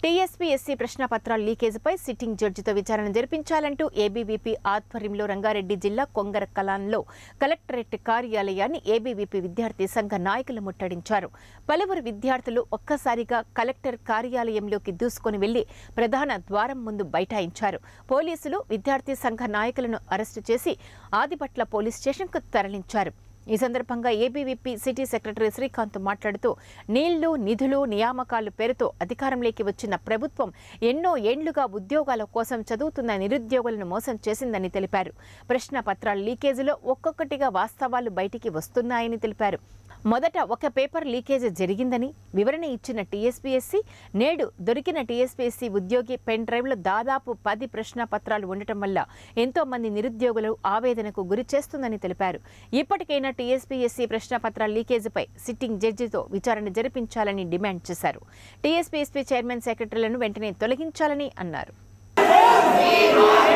TSPSC ప్రశ్నపత్రాల లీకేజీపై sitting జడ్జితో విచారణ జరిపించాలంటూ ABVP ఆధ్వర్యంలో రంగారెడ్డి జిల్లా కొంగర కలాన్లో కలెక్టరేట్ కార్యాలయాన్ని ఏబీవీపీ విద్యార్థి సంఘ నాయకులు ముట్టడించారు పలువురు విద్యార్థులు ఒక్కసారిగా కలెక్టర్ కార్యాలయంలోకి దూసుకొని వెళ్లి ప్రధాన ద్వారం ముందు బైఠాయించారు పోలీసులు విద్యార్థి సంఘ నాయకులను అరెస్టు చేసి ఆదిపట్ల పోలీస్ స్టేషన్కు తరలించారు ఈ సందర్భంగా ఏబీవీపీ సిటీ సెక్రటరీ శ్రీకాంత్ మాట్లాడుతూ నీళ్లు నిధులు నియామకాలు పేరుతో అధికారంలోకి వచ్చిన ప్రభుత్వం ఎన్నో ఏండ్లుగా ఉద్యోగాల కోసం చదువుతున్న నిరుద్యోగులను మోసం చేసిందని తెలిపారు ప్రశ్న పత్రాల లీకేజీలో ఒక్కొక్కటిగా వాస్తవాలు బయటికి వస్తున్నాయని తెలిపారు మొదట ఒక పేపర్ లీకేజ్ జరిగిందని వివరణ ఇచ్చిన టీఎస్పీఎస్సీ నేడు దొరికిన టీఎస్పీఎస్సీ ఉద్యోగి పెన్ డ్రైవ్లో దాదాపు పది ప్రశ్న పత్రాలు ఉండటం వల్ల ఎంతో మంది నిరుద్యోగులు ఆవేదనకు గురి చేస్తుందని తెలిపారు ఇప్పటికైనా టీఎస్పీఎస్సీ ప్రశ్న పత్రాల లీకేజీపై సిట్టింగ్ జడ్జితో విచారణ జరిపించాలని డిమాండ్ చేశారు టీఎస్పీఎస్పీ చైర్మన్ సెక్రటరీలను వెంటనే తొలగించాలని అన్నారు